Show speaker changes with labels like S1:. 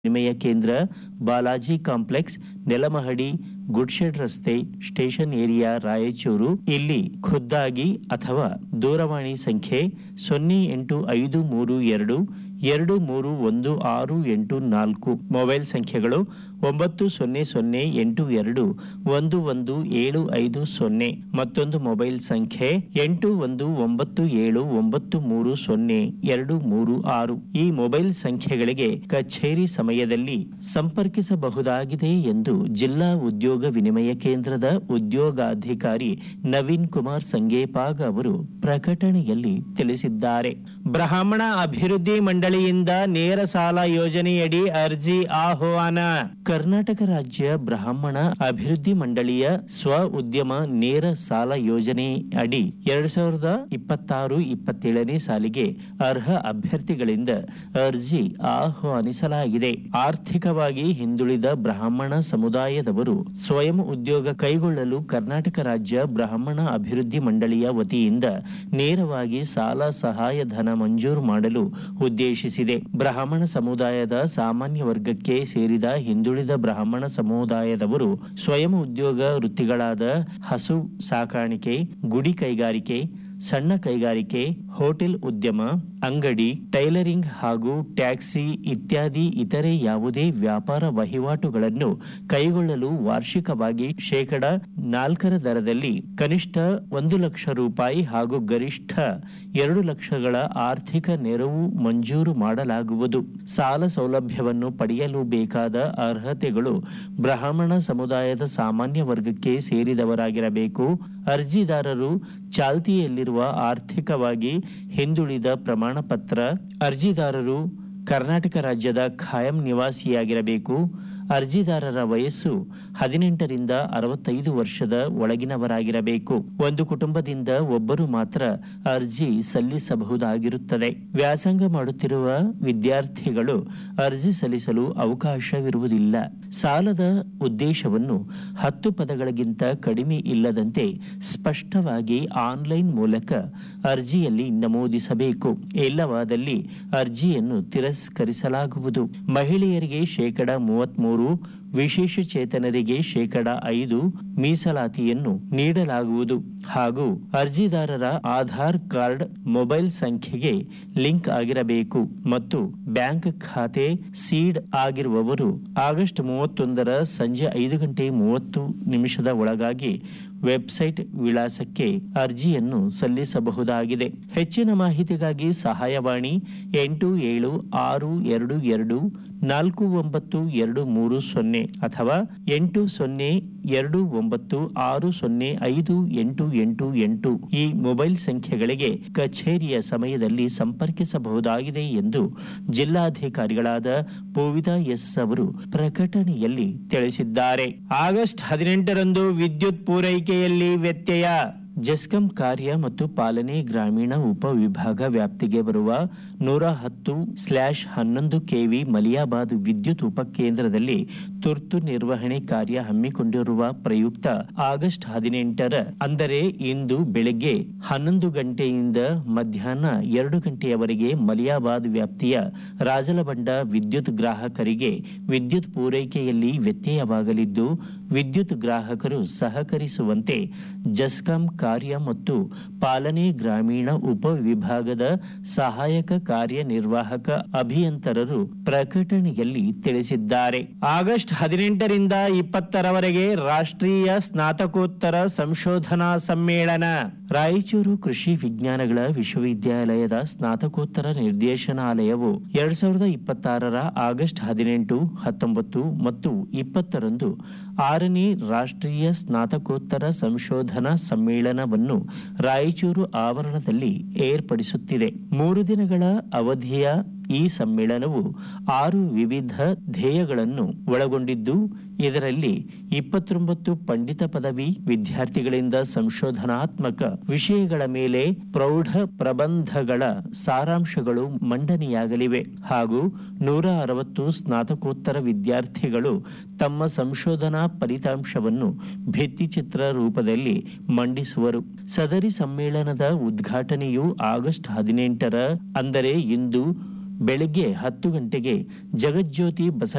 S1: ವಿನಿಮಯ ಕೇಂದ್ರ ಬಾಲಾಜಿ ಕಾಂಪ್ಲೆಕ್ಸ್ ನೆಲಮಹಡಿ ಗುಡ್ಶೆಡ್ ರಸ್ತೆ ಸ್ಟೇಷನ್ ಏರಿಯಾ ರಾಯಚೂರು ಇಲ್ಲಿ ಖುದ್ದಾಗಿ ಅಥವಾ ದೂರವಾಣಿ ಸಂಖ್ಯೆ ಸೊನ್ನೆ ಎಂಟು ಐದು ಮೂರು ಎರಡು ಎರಡು ಮೂರು ಒಂದು ಆರು ಎಂಟು ನಾಲ್ಕು ಮೊಬೈಲ್ ಸಂಖ್ಯೆಗಳು ಒಂಬತ್ತು ಸೊನ್ನೆ ಸೊನ್ನೆ ಎಂಟು ಎರಡು ಒಂದು ಒಂದು ಏಳು ಐದು ಸೊನ್ನೆ ಮತ್ತೊಂದು ಮೊಬೈಲ್ ಸಂಖ್ಯೆ ಎಂಟು ಒಂದು ಒಂಬತ್ತು ಏಳು ಒಂಬತ್ತು ಮೂರು ಸೊನ್ನೆ ಎರಡು ಮೂರು ಆರು ಈ ಮೊಬೈಲ್ ಸಂಖ್ಯೆಗಳಿಗೆ ಕಚೇರಿ ಸಮಯದಲ್ಲಿ ಸಂಪರ್ಕಿಸಬಹುದಾಗಿದೆ ಎಂದು ಜಿಲ್ಲಾ ಉದ್ಯೋಗ ವಿನಿಮಯ ಕೇಂದ್ರದ ಉದ್ಯೋಗಾಧಿಕಾರಿ ನವೀನ್ ಕುಮಾರ್ ಸಂಗೇಪಾಗ್ ಅವರು ಪ್ರಕಟಣೆಯಲ್ಲಿ ತಿಳಿಸಿದ್ದಾರೆ ಬ್ರಾಹ್ಮಣ ಅಭಿವೃದ್ಧಿ ಮಂಡಳಿಯಿಂದ ನೇರ ಸಾಲ ಯೋಜನೆಯಡಿ ಅರ್ಜಿ ಆಹ್ವಾನ ಕರ್ನಾಟಕ ರಾಜ್ಯ ಬ್ರಾಹ್ಮಣ ಅಭಿವೃದ್ಧಿ ಮಂಡಳಿಯ ಸ್ವ ಉದ್ಯಮ ನೇರ ಸಾಲ ಯೋಜನೆ ಅಡಿ ಎರಡ್ ಸಾವಿರದ ಇಪ್ಪತ್ತಾರು ಇಪ್ಪತ್ತೇಳನೇ ಸಾಲಿಗೆ ಅರ್ಹ ಅಭ್ಯರ್ಥಿಗಳಿಂದ ಅರ್ಜಿ ಆಹ್ವಾನಿಸಲಾಗಿದೆ ಆರ್ಥಿಕವಾಗಿ ಹಿಂದುಳಿದ ಬ್ರಾಹ್ಮಣ ಸಮುದಾಯದವರು ಸ್ವಯಂ ಉದ್ಯೋಗ ಕೈಗೊಳ್ಳಲು ಕರ್ನಾಟಕ ರಾಜ್ಯ ಬ್ರಾಹ್ಮಣ ಅಭಿವೃದ್ಧಿ ಮಂಡಳಿಯ ವತಿಯಿಂದ ನೇರವಾಗಿ ಸಾಲ ಸಹಾಯಧನ ಮಂಜೂರು ಮಾಡಲು ಉದ್ದೇಶಿಸಿದೆ ಬ್ರಾಹ್ಮಣ ಸಮುದಾಯದ ಸಾಮಾನ್ಯ ವರ್ಗಕ್ಕೆ ಸೇರಿದ ಹಿಂದುಳಿದ ಬ್ರಾಹ್ಮಣ ಸಮುದಾಯದವರು ಸ್ವಯಂ ಉದ್ಯೋಗ ವೃತ್ತಿಗಳಾದ ಹಸು ಸಾಕಾಣಿಕೆ ಗುಡಿ ಕೈಗಾರಿಕೆ ಸಣ್ಣ ಕೈಗಾರಿಕೆ ಹೋಟೆಲ್ ಉದ್ಯಮ ಅಂಗಡಿ ಟೈಲರಿಂಗ್ ಹಾಗೂ ಟ್ಯಾಕ್ಸಿ ಇತ್ಯಾದಿ ಇತರೆ ಯಾವುದೇ ವ್ಯಾಪಾರ ವಹಿವಾಟುಗಳನ್ನು ಕೈಗೊಳ್ಳಲು ವಾರ್ಷಿಕವಾಗಿ ಶೇಕಡ ನಾಲ್ಕರ ದರದಲ್ಲಿ ಕನಿಷ್ಠ ಒಂದು ಲಕ್ಷ ರೂಪಾಯಿ ಹಾಗೂ ಗರಿಷ್ಠ ಎರಡು ಲಕ್ಷಗಳ ಆರ್ಥಿಕ ನೆರವು ಮಂಜೂರು ಮಾಡಲಾಗುವುದು ಸಾಲ ಸೌಲಭ್ಯವನ್ನು ಪಡೆಯಲು ಬೇಕಾದ ಅರ್ಹತೆಗಳು ಬ್ರಾಹ್ಮಣ ಸಮುದಾಯದ ಸಾಮಾನ್ಯ ವರ್ಗಕ್ಕೆ ಸೇರಿದವರಾಗಿರಬೇಕು ಅರ್ಜಿದಾರರು ಚಾಲ್ತಿಯಲ್ಲಿರುವ ಆರ್ಥಿಕವಾಗಿ ಹಿಂದುಳಿದ ಪ್ರಮಾಣ ಪತ್ರ ಅರ್ಜಿದಾರರು ಕರ್ನಾಟಕ ರಾಜ್ಯದ ಖಾಯಂ ನಿವಾಸಿಯಾಗಿರಬೇಕು ಅರ್ಜಿದಾರರ ವಯಸ್ಸು ಹದಿನೆಂಟರಿಂದ ಅರವತ್ತೈದು ವರ್ಷದ ಒಳಗಿನವರಾಗಿರಬೇಕು ಒಂದು ಕುಟುಂಬದಿಂದ ಒಬ್ಬರು ಮಾತ್ರ ಅರ್ಜಿ ಸಲ್ಲಿಸಬಹುದಾಗಿರುತ್ತದೆ ವ್ಯಾಸಂಗ ಮಾಡುತ್ತಿರುವ ವಿದ್ಯಾರ್ಥಿಗಳು ಅರ್ಜಿ ಸಲ್ಲಿಸಲು ಅವಕಾಶವಿರುವುದಿಲ್ಲ ಸಾಲದ ಉದ್ದೇಶವನ್ನು ಹತ್ತು ಪದಗಳಿಗಿಂತ ಕಡಿಮೆ ಇಲ್ಲದಂತೆ ಸ್ಪಷ್ಟವಾಗಿ ಆನ್ಲೈನ್ ಮೂಲಕ ಅರ್ಜಿಯಲ್ಲಿ ನಮೂದಿಸಬೇಕು ಇಲ್ಲವಾದಲ್ಲಿ ಅರ್ಜಿಯನ್ನು ತಿರಸ್ಕರಿಸಲಾಗುವುದು ಮಹಿಳೆಯರಿಗೆ ಶೇಕಡ ಮೂವತ್ಮೂರು ವಿಶೇಷ ಚೇತನರಿಗೆ ಶೇಕಡ ಐದು ಮೀಸಲಾತಿಯನ್ನು ನೀಡಲಾಗುವುದು ಹಾಗೂ ಅರ್ಜಿದಾರರ ಆಧಾರ್ ಕಾರ್ಡ್ ಮೊಬೈಲ್ ಸಂಖ್ಯೆಗೆ ಲಿಂಕ್ ಆಗಿರಬೇಕು ಮತ್ತು ಬ್ಯಾಂಕ್ ಖಾತೆ ಸೀಡ್ ಆಗಿರುವವರು ಆಗಸ್ಟ್ ಮೂವತ್ತೊಂದರ ಸಂಜೆ ಐದು ಗಂಟೆ ಮೂವತ್ತು ನಿಮಿಷದ ಒಳಗಾಗಿ ವೆಬ್ಸೈಟ್ ವಿಳಾಸಕ್ಕೆ ಅರ್ಜಿಯನ್ನು ಸಲ್ಲಿಸಬಹುದಾಗಿದೆ ಹೆಚ್ಚಿನ ಮಾಹಿತಿಗಾಗಿ ಸಹಾಯವಾಣಿ ಎಂಟು ಏಳು ಆರು ಎರಡು ಎರಡು ನಾಲ್ಕು ಒಂಬತ್ತು ಎರಡು ಮೂರು ಸೊನ್ನೆ ಅಥವಾ ಎಂಟು ಸೊನ್ನೆ ಎರಡು ಒಂಬತ್ತು ಆರು ಸೊನ್ನೆ ಐದು ಎಂಟು ಎಂಟು ಎಂಟು ಈ ಮೊಬೈಲ್ ಸಂಖ್ಯೆಗಳಿಗೆ ಕಚೇರಿಯ ಸಮಯದಲ್ಲಿ ಸಂಪರ್ಕಿಸಬಹುದಾಗಿದೆ ಎಂದು ಜಿಲ್ಲಾಧಿಕಾರಿಗಳಾದ ಪೂವಿತಾ ಎಸ್ ಅವರು ಪ್ರಕಟಣೆಯಲ್ಲಿ ತಿಳಿಸಿದ್ದಾರೆ ಆಗಸ್ಟ್ ಹದಿನೆಂಟರಂದು ವಿದ್ಯುತ್ ಪೂರೈಕೆಯಲ್ಲಿ ವ್ಯತ್ಯಯ ಜೆಸ್ಕಾಂ ಕಾರ್ಯ ಮತ್ತು ಪಾಲನೆ ಗ್ರಾಮೀಣ ಉಪವಿಭಾಗ ವ್ಯಾಪ್ತಿಗೆ ಬರುವ ನೂರ ಹತ್ತು ಸ್ಲ್ಯಾಶ್ ಹನ್ನೊಂದು ಕೆವಿ ಮಲಿಯಾಬಾದ್ ವಿದ್ಯುತ್ ಉಪಕೇಂದ್ರದಲ್ಲಿ ತುರ್ತು ನಿರ್ವಹಣೆ ಕಾರ್ಯ ಹಮ್ಮಿಕೊಂಡಿರುವ ಪ್ರಯುಕ್ತ ಆಗಸ್ಟ್ ಹದಿನೆಂಟರ ಅಂದರೆ ಇಂದು ಬೆಳಗ್ಗೆ ಹನ್ನೊಂದು ಗಂಟೆಯಿಂದ ಮಧ್ಯಾಹ್ನ ಎರಡು ಗಂಟೆಯವರೆಗೆ ಮಲಿಯಾಬಾದ್ ವ್ಯಾಪ್ತಿಯ ರಾಜಲಬಂಡ ವಿದ್ಯುತ್ ಗ್ರಾಹಕರಿಗೆ ವಿದ್ಯುತ್ ಪೂರೈಕೆಯಲ್ಲಿ ವ್ಯತ್ಯಯವಾಗಲಿದ್ದು ವಿದ್ಯುತ್ ಗ್ರಾಹಕರು ಸಹಕರಿಸುವಂತೆ ಜಸ್ಕಾಂ ಕಾರ್ಯ ಮತ್ತು ಪಾಲನೆ ಗ್ರಾಮೀಣ ಉಪವಿಭಾಗದ ಸಹಾಯಕ ಕಾರ್ಯನಿರ್ವಾಹಕ ಅಭಿಯಂತರರು ಪ್ರಕಟಣೆಯಲ್ಲಿ ತಿಳಿಸಿದ್ದಾರೆ ಆಗಸ್ಟ್ ಹದಿನೆಂಟರಿಂದ ಇಪ್ಪತ್ತರವರೆಗೆ ರಾಷ್ಟ್ರೀಯ ಸ್ನಾತಕೋತ್ತರ ಸಂಶೋಧನಾ ಸಮ್ಮೇಳನ ರಾಯಚೂರು ಕೃಷಿ ವಿಜ್ಞಾನಗಳ ವಿಶ್ವವಿದ್ಯಾಲಯದ ಸ್ನಾತಕೋತ್ತರ ನಿರ್ದೇಶನಾಲಯವು ಎರಡ್ ಸಾವಿರದ ಇಪ್ಪತ್ತಾರರ ಆಗಸ್ಟ್ ಹದಿನೆಂಟು ಹತ್ತೊಂಬತ್ತು ಮತ್ತು ಇಪ್ಪತ್ತರಂದು ಆರನೇ ರಾಷ್ಟ್ರೀಯ ಸ್ನಾತಕೋತ್ತರ ಸಂಶೋಧನಾ ಸಮ್ಮೇಳನವನ್ನು ರಾಯಚೂರು ಆವರಣದಲ್ಲಿ ಏರ್ಪಡಿಸುತ್ತಿದೆ ಮೂರು ದಿನಗಳ ಅವಧಿಯ ಈ ಸಮ್ಮೇಳನವು ಆರು ವಿವಿಧ ಧ್ಯೇಯಗಳನ್ನು ಒಳಗೊಂಡಿದ್ದು ಇದರಲ್ಲಿ ಇಪ್ಪತ್ತೊಂಬತ್ತು ಪಂಡಿತ ಪದವಿ ವಿದ್ಯಾರ್ಥಿಗಳಿಂದ ಸಂಶೋಧನಾತ್ಮಕ ವಿಷಯಗಳ ಮೇಲೆ ಪ್ರೌಢ ಪ್ರಬಂಧಗಳ ಸಾರಾಂಶಗಳು ಮಂಡನೆಯಾಗಲಿವೆ ಹಾಗೂ ನೂರ ಅರವತ್ತು ಸ್ನಾತಕೋತ್ತರ ವಿದ್ಯಾರ್ಥಿಗಳು ತಮ್ಮ ಸಂಶೋಧನಾ ಫಲಿತಾಂಶವನ್ನು ಭಿತ್ತಿಚಿತ್ರ ರೂಪದಲ್ಲಿ ಮಂಡಿಸುವರು ಸದರಿ ಸಮ್ಮೇಳನದ ಉದ್ಘಾಟನೆಯು ಆಗಸ್ಟ್ ಹದಿನೆಂಟರ ಅಂದರೆ ಇಂದು ಬೆಳಗ್ಗೆ ಹತ್ತು ಗಂಟೆಗೆ ಜಗಜ್ಯೋತಿ ಬಸ